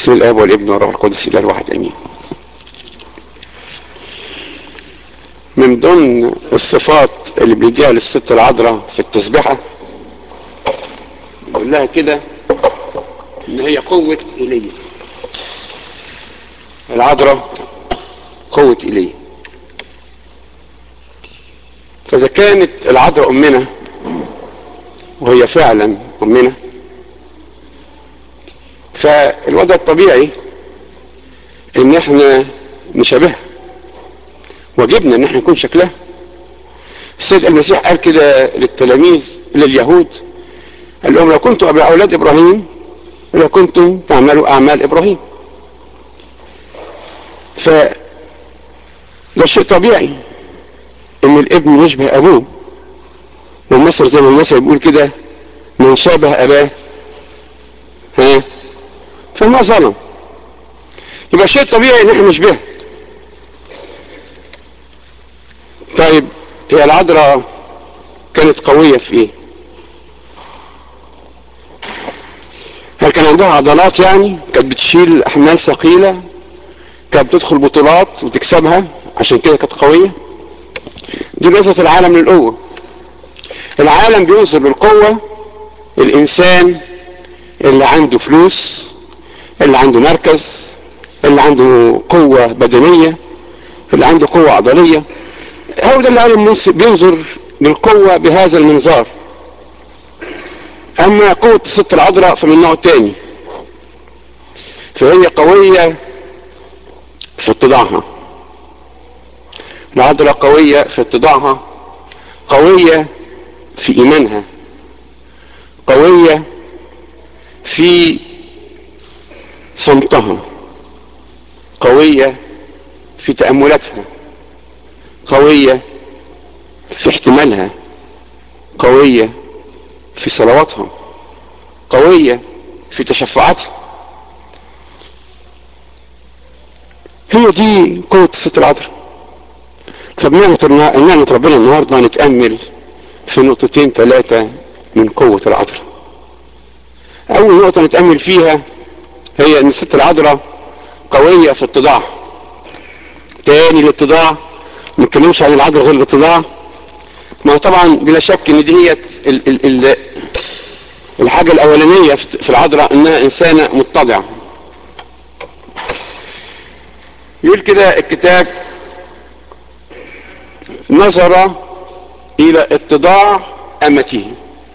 بسم الاب والابن والروح القدس الاله الواحد امين من ضمن الصفات اللي بيديها للست العذراء في التسبيحه بيقول لها كده ان هي قوه ايليا العذراء قوه ايليا فاذا كانت العذراء امنا وهي فعلا امنا فالوضع الطبيعي ان احنا نشابهها واجبنا ان احنا نكون شكلها السيد المسيح قال كده للتلاميذ لليهود قال لهم لو كنتم ابي اولاد ابراهيم لكنتم تعملوا اعمال ابراهيم ف ده شيء طبيعي ان الابن يشبه ابوه والمثل زي ما المثل بيقول كده من شابه اباه ها فما ظلم يبقى شيء طبيعي ان احنا نشبهه طيب هي العذراء كانت قوية في ايه هل كان عندها عضلات يعني كانت بتشيل احمال ثقيلة كانت بتدخل بطولات وتكسبها عشان كده كانت قوية دي نظرة العالم للقوة العالم بينظر للقوة الانسان اللي عنده فلوس اللي عنده مركز اللي عنده قوة بدنية اللي عنده قوة عضلية هو ده اللي العالم بينظر للقوة بهذا المنظار أما قوة الست العذراء فمن نوع تاني فهي قوية في اتضاعها العذراء قوية في اتضاعها قوية في إيمانها قوية في صمتها قوية في تأملاتها قوية في احتمالها قوية في صلواتها قوية في تشفعاتها هي دي قوة الست العذراء فبنعمة نعمة ربنا النهاردة نتأمل في نقطتين ثلاثة من قوة العذراء أول نقطة نتأمل فيها هي أن الست العذراء قوية في الاتضاع تاني الاتضاع ما نتكلمش عن العذراء غير الاتضاع ما طبعا بلا شك ان دي هي ال ال ال الحاجة الأولانية في العذراء انها إنسانة متضعة يقول كده الكتاب نظر إلى اتضاع أمته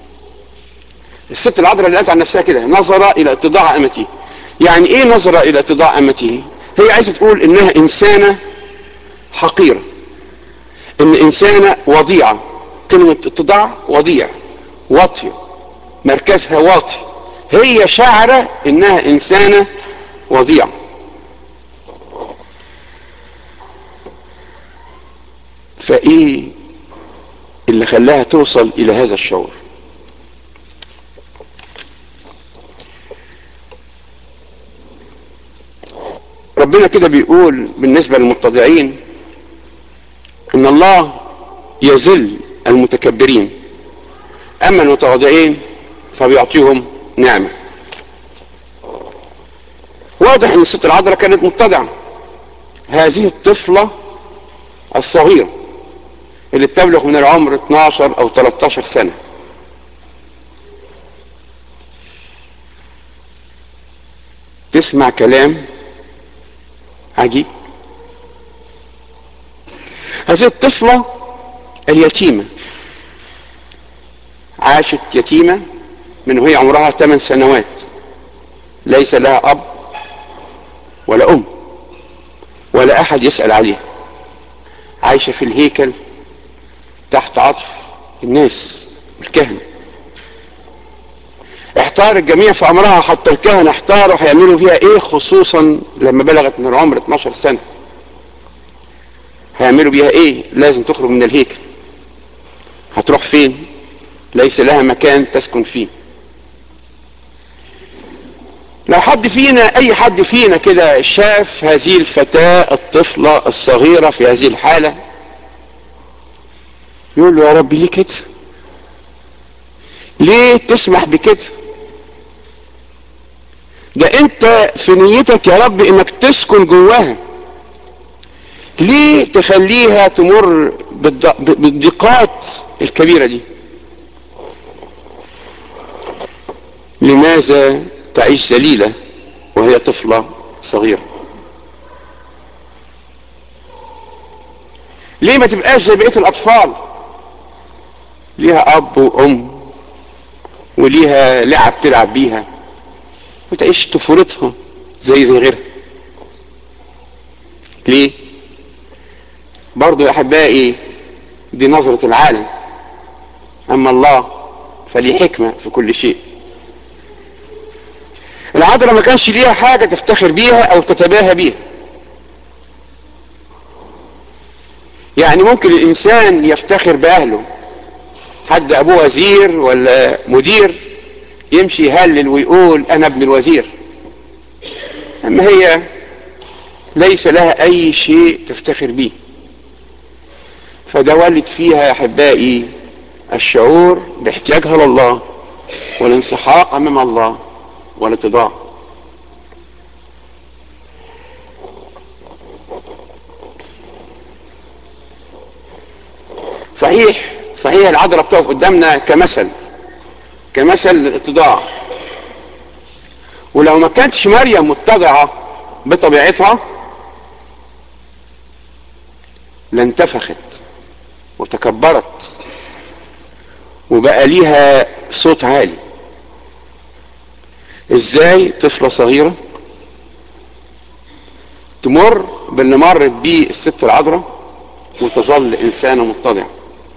الست العذراء اللي قالت عن نفسها كده نظر إلى اتضاع أمته يعني إيه نظر إلى اتضاع أمته هي عايزة تقول إنها إنسانة حقيرة إن إنسانة وضيعة كلمة اتضاع وضيع واطية مركزها واطي هي شاعرة إنها إنسانة وضيعة فإيه اللي خلاها توصل إلى هذا الشعور ربنا كده بيقول بالنسبة للمتضعين ان الله يذل المتكبرين اما المتواضعين فبيعطيهم نعمة واضح ان الست العذراء كانت متضعة هذه الطفلة الصغيرة اللي بتبلغ من العمر 12 او 13 سنة تسمع كلام عجيب هذه الطفلة اليتيمة عاشت يتيمة من وهي عمرها 8 سنوات ليس لها أب ولا أم ولا أحد يسأل عليها عايشة في الهيكل تحت عطف الناس والكهنة احتار الجميع في امرها حتى الكهنة احتاروا هيعملوا فيها ايه خصوصا لما بلغت من العمر 12 سنة هيعملوا بيها ايه لازم تخرج من الهيكل هتروح فين ليس لها مكان تسكن فيه لو حد فينا اي حد فينا كده شاف هذه الفتاة الطفلة الصغيرة في هذه الحالة يقول له يا رب ليه كده ليه تسمح بكده ده انت في نيتك يا رب انك تسكن جواها ليه تخليها تمر بالضيقات الكبيرة دي لماذا تعيش ذليلة وهي طفلة صغيرة ليه ما تبقاش زي بقية الأطفال ليها أب وأم وليها لعب تلعب بيها وتعيش طفولتها زي زي غيرها ليه برضو يا أحبائي دي نظرة العالم أما الله فليه حكمة في كل شيء العذراء ما كانش ليها حاجة تفتخر بيها أو تتباهى بيها يعني ممكن الإنسان يفتخر بأهله حد أبوه وزير ولا مدير يمشي يهلل ويقول أنا ابن الوزير أما هي ليس لها أي شيء تفتخر به فده ولد فيها يا أحبائي الشعور باحتياجها لله والانسحاق أمام الله والاتضاع صحيح صحيح العذراء بتقف قدامنا كمثل كمثل الاتضاع ولو ما كانتش مريم متضعة بطبيعتها لانتفخت وتكبرت وبقى ليها صوت عالي ازاي طفلة صغيرة تمر باللي مرت بيه الست العذراء وتظل انسانة متضعة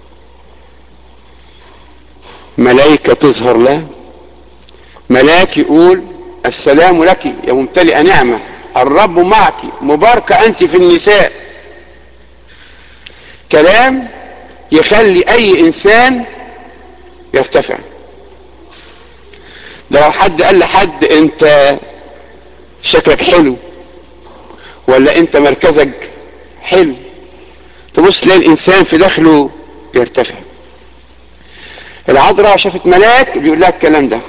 ملائكة تظهر لها ملاك يقول السلام لك يا ممتلئة نعمة الرب معك مباركة أنت في النساء كلام يخلي أي إنسان يرتفع ده لو حد قال لحد أنت شكلك حلو ولا أنت مركزك حلو تبص تلاقي الإنسان في داخله يرتفع العذراء شافت ملاك بيقول لها الكلام ده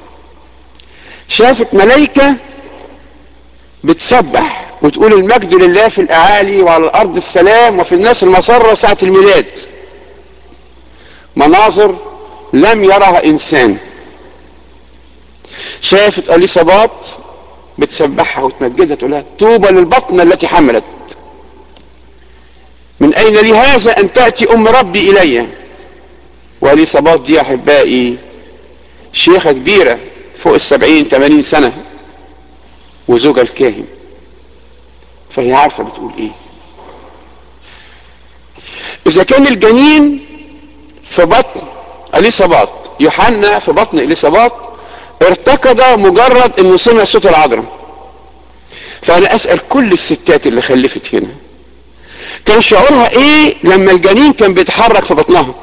شافت ملائكة بتسبح وتقول المجد لله في الأعالي وعلى الأرض السلام وفي الناس المسرة ساعة الميلاد مناظر لم يرها إنسان شافت أليصابات بتسبحها وتمجدها تقول لها طوبى للبطن التي حملت من أين لي هذا أن تأتي أم ربي إليّ واليصابات دي احبائي شيخة كبيرة فوق السبعين تمانين سنة وزوجها الكاهن فهي عارفة بتقول ايه اذا كان الجنين في بطن اليصابات يوحنا في بطن اليصابات ارتكض مجرد انه سمع صوت العذراء فانا اسال كل الستات اللي خلفت هنا كان شعورها ايه لما الجنين كان بيتحرك في بطنها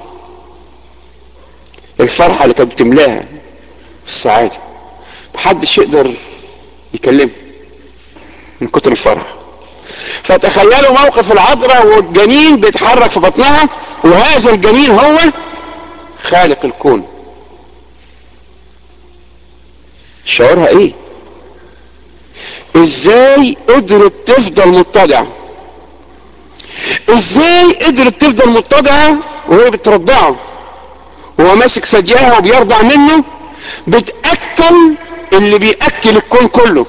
الفرحة اللي كانت بتملاها السعادة محدش يقدر يكلمه من كتر الفرح فتخيلوا موقف العذراء والجنين بيتحرك في بطنها وهذا الجنين هو خالق الكون شعورها ايه ازاي قدرت تفضل متضعة ازاي قدرت تفضل متضعة وهي بترضعه وهو ماسك ثديها وبيرضع منه بتأكل اللي بيأكل الكون كله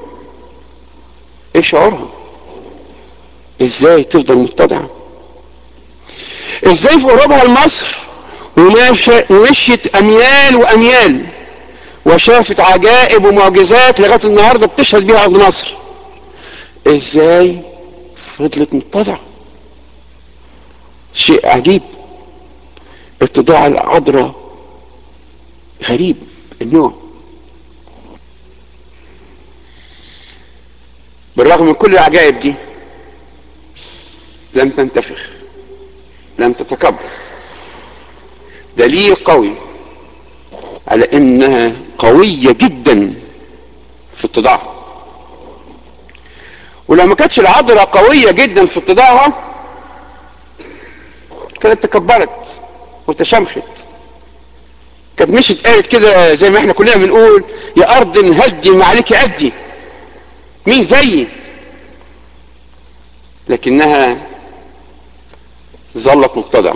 ايه شعورها ازاي تفضل متضعة ازاي في قربها لمصر ومشيت اميال واميال وشافت عجائب ومعجزات لغايه النهارده بتشهد بيها ارض مصر ازاي فضلت متضعه شيء عجيب اتضاع العذراء غريب النوع بالرغم من كل العجائب دي لم تنتفخ لم تتكبر دليل قوي على انها قوية جدا في اتضاعها ولو ما كانتش العذراء قوية جدا في اتضاعها كانت تكبرت وتشمخت كانت مشيت قالت كده زي ما احنا كلنا بنقول يا ارض هدي ما عليك ادي مين زيي لكنها ظلت متضعه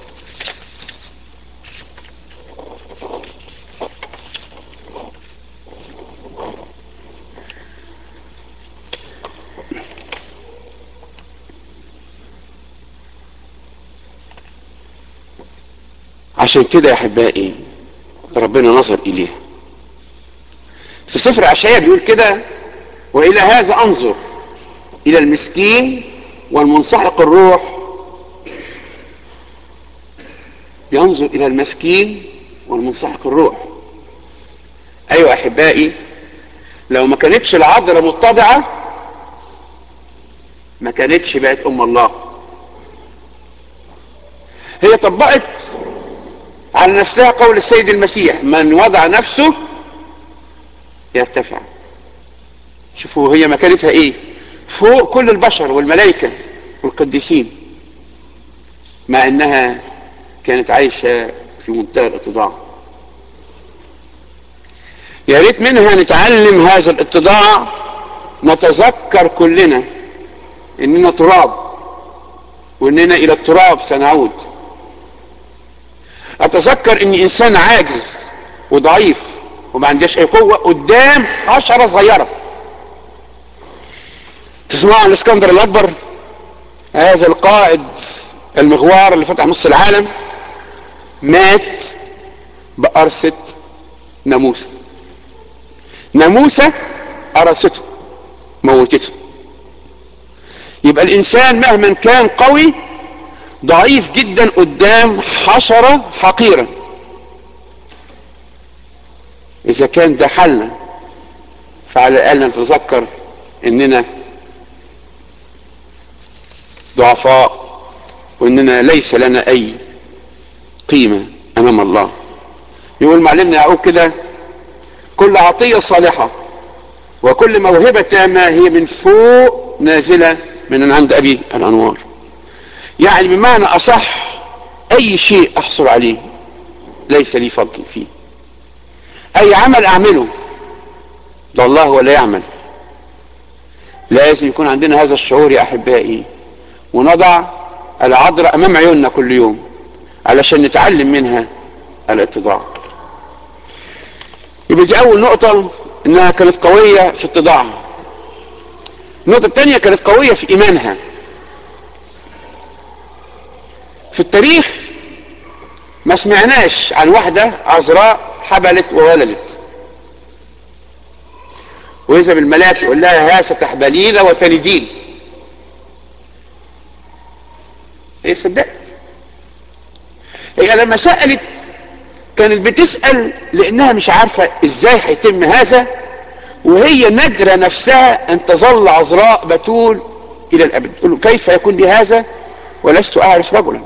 عشان كده يا احبائي ربنا نظر اليها في سفر عشايا بيقول كده والى هذا انظر الى المسكين والمنسحق الروح ينظر الى المسكين والمنسحق الروح ايوه احبائي لو ما كانتش العذراء متضعه ما كانتش بقت ام الله هي طبقت على نفسها قول السيد المسيح من وضع نفسه يرتفع شوفوا هي مكانتها ايه فوق كل البشر والملائكة والقديسين مع انها كانت عايشة في منتهى الاتضاع يا ريت منها نتعلم هذا الاتضاع نتذكر كلنا اننا تراب واننا الى التراب سنعود اتذكر اني انسان عاجز وضعيف وما عنديش اي قوه قدام حشره صغيره تسمعوا عن الاسكندر الاكبر هذا القائد المغوار اللي فتح نص العالم مات بقرصة ناموسة ناموسة قرصته موتته يبقى الانسان مهما كان قوي ضعيف جدا قدام حشرة حقيرة اذا كان ده حالنا فعلى الاقل نتذكر اننا ضعفاء واننا ليس لنا اي قيمة امام الله يقول معلمنا يعقوب كده كل عطية صالحة وكل موهبة تامة هي من فوق نازلة من عند ابي الانوار يعني بمعنى اصح اي شيء احصل عليه ليس لي فضل فيه اي عمل اعمله ده الله ولا يعمل لازم يكون عندنا هذا الشعور يا احبائي ونضع العذراء امام عيوننا كل يوم علشان نتعلم منها الاتضاع يبقى دي اول نقطة انها كانت قوية في اتضاعها النقطة الثانية كانت قوية في ايمانها في التاريخ ما سمعناش عن واحدة عذراء حبلت وولدت وإذا بالملاك يقول لها ها ستحبلين وتلدين هي صدقت هي لما سألت كانت بتسأل لأنها مش عارفة إزاي هيتم هذا وهي نجرة نفسها أن تظل عذراء بتول إلى الأبد تقول له كيف يكون لي هذا ولست أعرف رجلا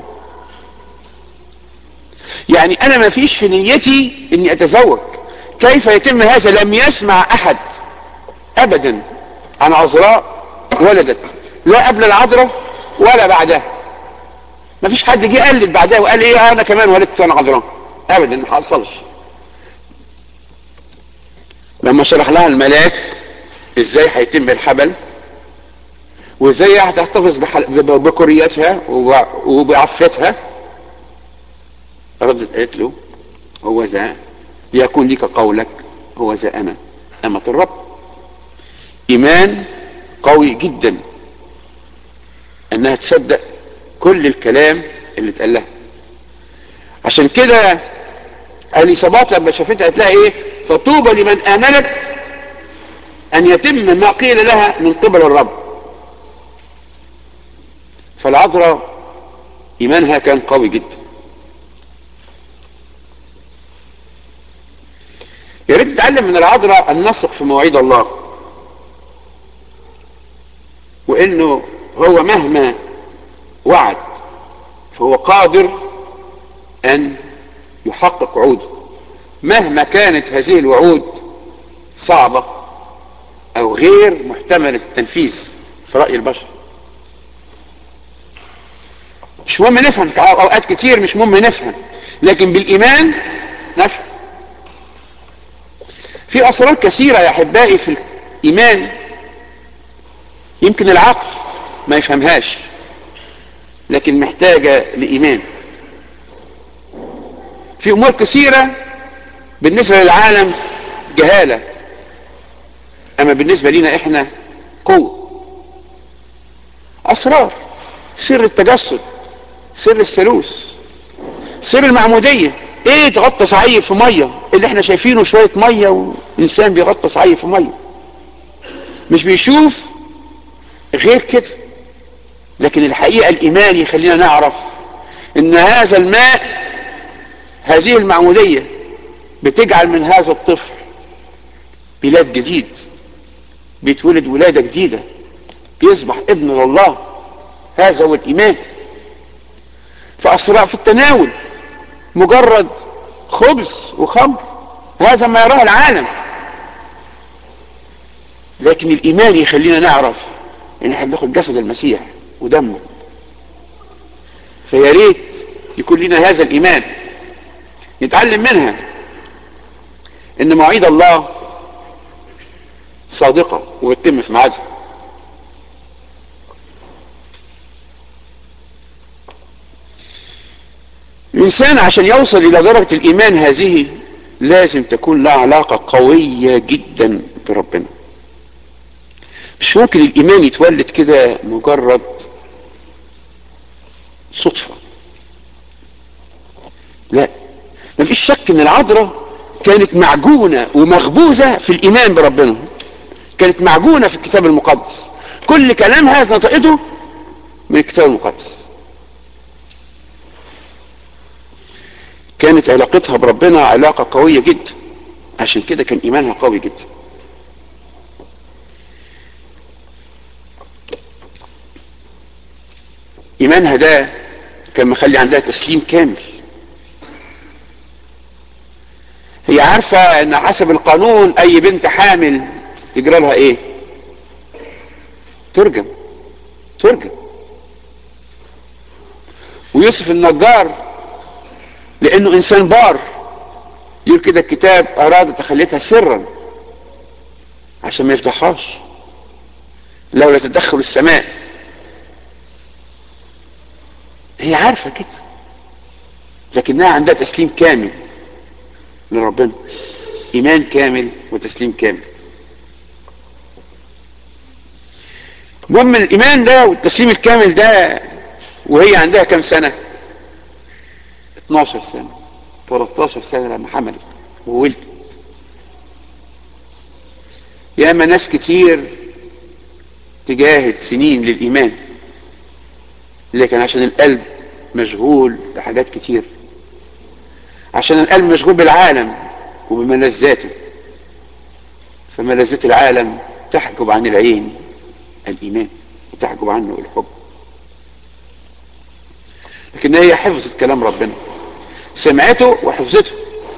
يعني أنا ما فيش في نيتي أني أتزوج كيف يتم هذا لم يسمع أحد أبدا عن عذراء ولدت لا قبل العذراء ولا بعدها ما فيش حد جه قلد بعدها وقال ايه انا كمان ولدت انا عذراء ابدا ما حصلش لما شرح لها الملاك ازاي هيتم الحبل وازاي هتحتفظ بكريتها وبعفتها ردت قالت له هو ذا ليكون لك قولك هو ذا انا امة الرب ايمان قوي جدا انها تصدق كل الكلام اللي اتقال لها عشان كده اليصابات لما شافتها قالت لها ايه فطوبى لمن امنت ان يتم ما قيل لها من قبل الرب فالعذراء ايمانها كان قوي جدا يا ريت تتعلم من العذراء ان نثق في مواعيد الله وانه هو مهما وعد فهو قادر ان يحقق وعوده مهما كانت هذه الوعود صعبة او غير محتملة التنفيذ في رأي البشر مش مهم نفهم اوقات كتير مش مهم نفهم لكن بالايمان نافع في اسرار كثيره يا احبائي في الايمان يمكن العقل ما يفهمهاش لكن محتاجه لايمان في امور كثيره بالنسبه للعالم جهاله اما بالنسبه لنا احنا قوه اسرار سر التجسد سر الثالوث سر المعموديه ايه تغطس عيل في ميه اللي احنا شايفينه شويه ميه وانسان بيغطس عيل في ميه مش بيشوف غير كده لكن الحقيقه الايمان يخلينا نعرف ان هذا الماء هذه المعموديه بتجعل من هذا الطفل بلاد جديد بيتولد ولاده جديده بيصبح ابن لله هذا هو الايمان فاسراء في التناول مجرد خبز وخمر هذا ما يراه العالم لكن الايمان يخلينا نعرف ان احنا بناخد جسد المسيح ودمه فيا ريت يكون لنا هذا الايمان نتعلم منها ان مواعيد الله صادقه وبتتم في ميعادها الإنسان عشان يوصل إلى درجة الإيمان هذه لازم تكون له علاقة قوية جدا بربنا مش ممكن الإيمان يتولد كده مجرد صدفة لا مفيش شك ان العذراء كانت معجونة ومخبوزة في الإيمان بربنا كانت معجونة في الكتاب المقدس كل كلامها نطقته من الكتاب المقدس كانت علاقتها بربنا علاقة قوية جدا عشان كده كان إيمانها قوي جدا إيمانها ده كان مخلي عندها تسليم كامل هي عارفة ان حسب القانون اي بنت حامل يجرى لها ايه ترجم ترجم ويوسف النجار لانه انسان بار يقول كده الكتاب اراد تخليتها سرا عشان ما يفضحهاش لولا تدخل السماء هي عارفه كده لكنها عندها تسليم كامل لربنا ايمان كامل وتسليم كامل المهم الايمان ده والتسليم الكامل ده وهي عندها كم سنه 12 سنة 13 سنة لما حملت وولدت ياما ناس كتير تجاهد سنين للإيمان لكن عشان القلب مشغول بحاجات كتير عشان القلب مشغول بالعالم وبملذاته فملذات العالم تحجب عن العين الإيمان وتحجب عنه الحب لكن هي حفظت كلام ربنا سمعته وحفظته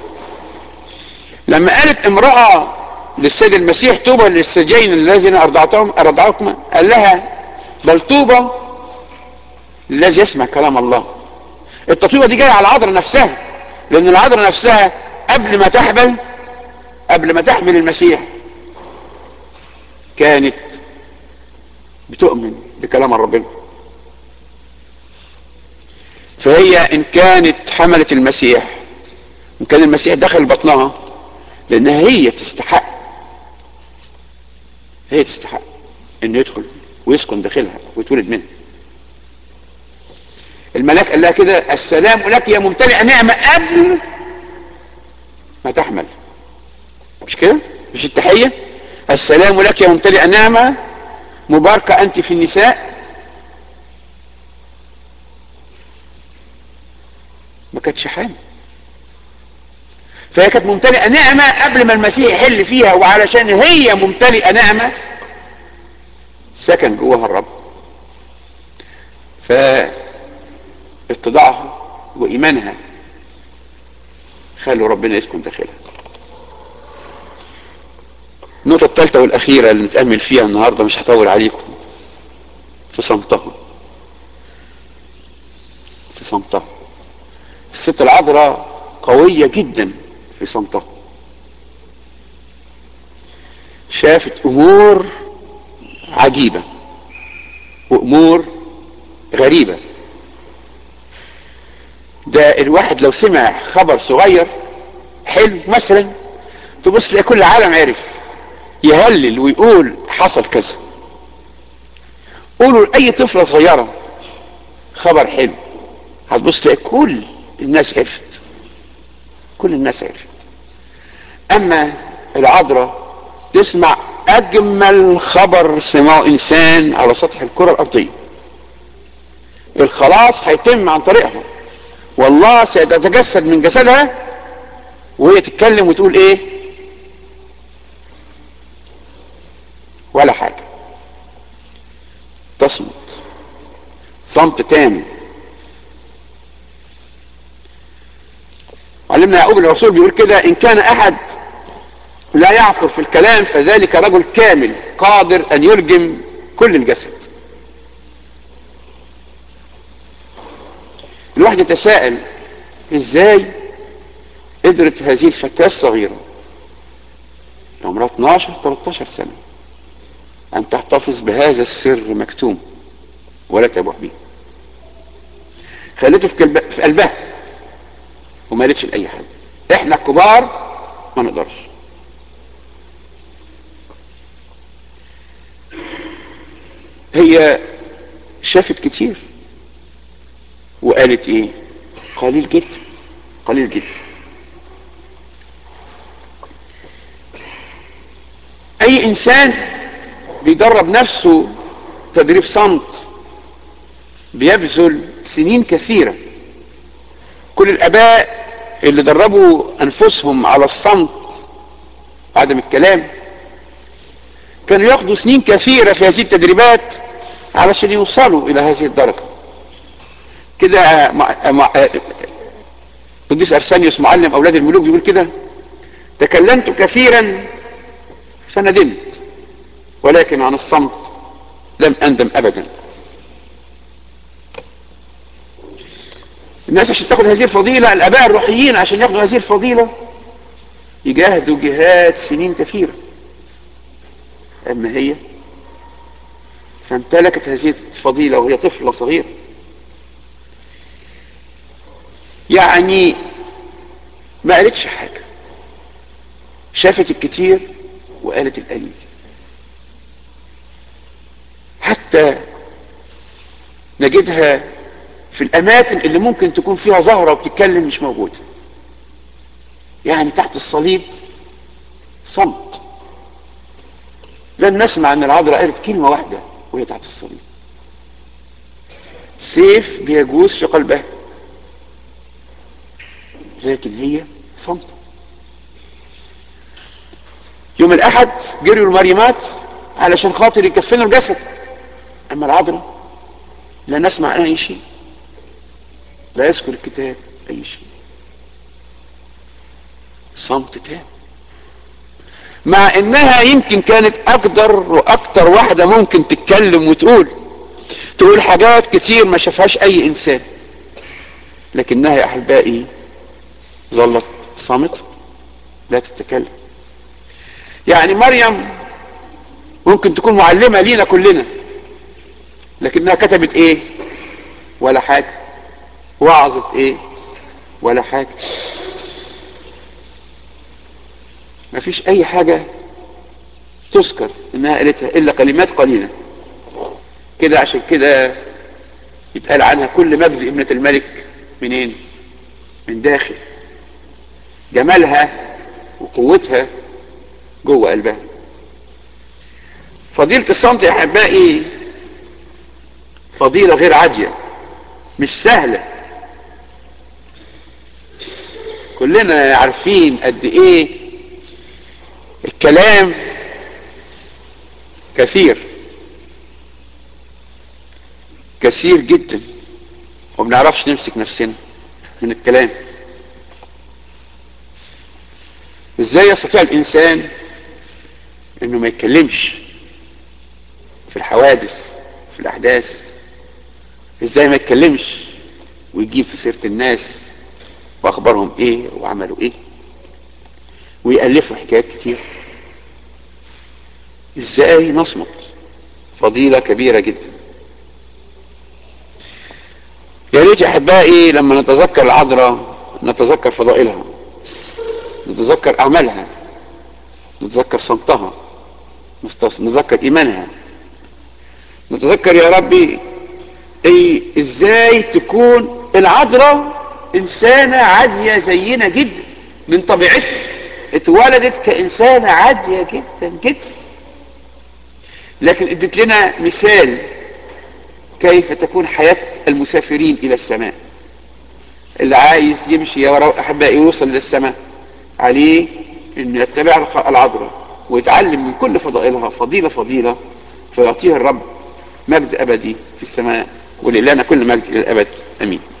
لما قالت امرأة للسيد المسيح طوبى للسجين الذين أرضعتهم أرضعكما قال لها بل طوبى الذي يسمع كلام الله التطويبة دي جاية على العذراء نفسها لأن العذراء نفسها قبل ما تحمل قبل ما تحمل المسيح كانت بتؤمن بكلام ربنا فهي ان كانت حملت المسيح ان كان المسيح دخل بطنها لانها هي تستحق هي تستحق انه يدخل ويسكن داخلها ويتولد منها الملاك قال لها كده السلام لك يا ممتلئه نعمه قبل ما تحمل مش كده مش التحيه السلام لك يا ممتلئه نعمه مباركه انت في النساء ما كانتش حامل فهي كانت ممتلئه نعمه قبل ما المسيح يحل فيها وعلشان هي ممتلئه نعمه سكن جواها الرب فاتضاعها وايمانها خلوا ربنا يسكن داخلها النقطة الثالثة والأخيرة اللي نتأمل فيها النهاردة مش هطول عليكم في صمتها في صمتها الست العذراء قوية جدا في صمتها شافت امور عجيبة وامور غريبة ده الواحد لو سمع خبر صغير حلو مثلا تبص تلاقي كل العالم عرف يهلل ويقول حصل كذا قولوا لأي طفلة صغيرة خبر حلو هتبص تلاقي كل الناس عرفت كل الناس عرفت اما العذراء تسمع اجمل خبر سمعه انسان على سطح الكره الارضيه الخلاص هيتم عن طريقها والله سيتجسد من جسدها وهي تتكلم وتقول ايه ولا حاجه تصمت صمت تام علمنا يعقوب الرسول بيقول كده ان كان احد لا يعثر في الكلام فذلك رجل كامل قادر ان يلجم كل الجسد الواحد يتساءل ازاي قدرت هذه الفتاة الصغيرة عمرها 12 13 سنة ان تحتفظ بهذا السر مكتوم ولا تبوح به خلته في قلبها وما قالتش لاي حد احنا الكبار ما نقدرش هي شافت كتير وقالت ايه قليل جدا قليل جدا اي انسان بيدرب نفسه تدريب صمت بيبذل سنين كثيره كل الاباء اللي دربوا انفسهم على الصمت عدم الكلام كانوا ياخدوا سنين كثيره في هذه التدريبات علشان يوصلوا الى هذه الدرجه كده مع... مع... قديس ارسانيوس معلم اولاد الملوك بيقول كده تكلمت كثيرا فندمت ولكن عن الصمت لم اندم ابدا الناس عشان تاخد هذه الفضيلة الآباء الروحيين عشان ياخدوا هذه الفضيلة يجاهدوا جهاد سنين كثيرة أما هي فامتلكت هذه الفضيلة وهي طفلة صغيرة يعني ما قالتش حاجة شافت الكتير وقالت القليل حتى نجدها في الاماكن اللي ممكن تكون فيها زهره وبتتكلم مش موجوده يعني تحت الصليب صمت لن نسمع ان العذراء قالت كلمه واحده وهي تحت الصليب سيف بيجوز في قلبها لكن هي صمت يوم الاحد جريوا المريمات علشان خاطر يكفنوا الجسد اما العذراء لا نسمع عنها اي شيء لا يذكر الكتاب اي شيء صمت تام مع انها يمكن كانت اقدر واكتر واحدة ممكن تتكلم وتقول تقول حاجات كتير ما شافهاش اي انسان لكنها يا احبائي ظلت صامتة لا تتكلم يعني مريم ممكن تكون معلمة لينا كلنا لكنها كتبت ايه ولا حاجة وعظت ايه ولا حاجة ما فيش اي حاجة تذكر انها قالتها الا كلمات قليلة كده عشان كده يتقال عنها كل مجد ابنة الملك منين من داخل جمالها وقوتها جوه قلبها فضيلة الصمت يا احبائي فضيلة غير عادية مش سهلة كلنا عارفين قد ايه الكلام كثير كثير جدا وما بنعرفش نمسك نفسنا من الكلام ازاي يستطيع الانسان انه ما يتكلمش في الحوادث في الاحداث ازاي ما يتكلمش ويجيب في سيره الناس واخبارهم ايه وعملوا ايه ويألفوا حكايات كتير ازاي نصمت فضيلة كبيرة جدا يا ريت يا احبائي لما نتذكر العذراء نتذكر فضائلها نتذكر اعمالها نتذكر صمتها نتذكر ايمانها نتذكر يا ربي اي ازاي تكون العذراء انسانة عادية زينا جدا من طبيعتها اتولدت كانسانة عادية جدا جدا لكن ادت لنا مثال كيف تكون حياة المسافرين الى السماء اللي عايز يمشي يا ورا احبائي يوصل للسماء عليه انه يتبع العذراء ويتعلم من كل فضائلها فضيلة فضيلة فيعطيها الرب مجد ابدي في السماء ولله كل مجد الى الابد امين